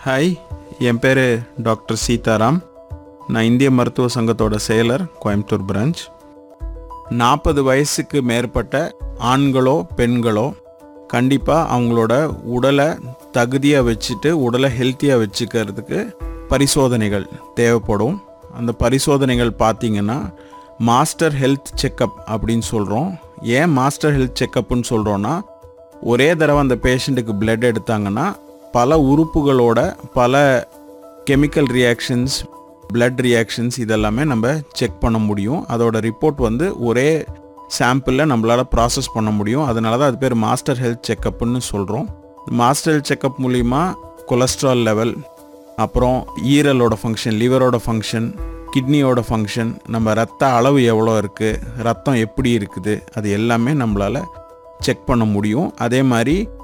hi என் பேர் doctor Sitaram நான் இந்திய மருத்துவ சங்கத்தோட செயலர் கோயம்புத்தூர் பிரான்ச் நாற்பது வயசுக்கு மேற்பட்ட ஆண்களோ பெண்களோ கண்டிப்பாக அவங்களோட உடலை தகுதியாக வச்சுட்டு உடலை ஹெல்த்தியாக வச்சுக்கிறதுக்கு பரிசோதனைகள் தேவைப்படும் அந்த பரிசோதனைகள் பார்த்தீங்கன்னா மாஸ்டர் ஹெல்த் செக்கப் அப்படின்னு சொல்கிறோம் ஏன் மாஸ்டர் ஹெல்த் செக்கப்னு சொல்கிறோன்னா ஒரே தடவை அந்த பேஷண்ட்டுக்கு பிளட் எடுத்தாங்கன்னா பல உறுப்புகளோட பல கெமிக்கல் ரியாக்ஷன்ஸ் blood ரியாக்ஷன்ஸ் இதெல்லாமே நம்ம செக் பண்ண முடியும் அதோட ரிப்போர்ட் வந்து ஒரே சாம்பிளில் நம்மளால் ப்ராசஸ் பண்ண முடியும் அதனால தான் அது பேர் மாஸ்டர் ஹெல்த் செக்கப்னு சொல்கிறோம் மாஸ்டர் ஹெல்த் செக்கப் மூலிமா கொலஸ்ட்ரால் லெவல் அப்புறம் ஈரலோட ஃபங்க்ஷன் லிவரோட ஃபங்க்ஷன் கிட்னியோட ஃபங்க்ஷன் நம்ம ரத்த அளவு எவ்வளோ இருக்குது ரத்தம் எப்படி இருக்குது அது எல்லாமே நம்மளால் செக் பண்ண முடியும் அதே மாதிரி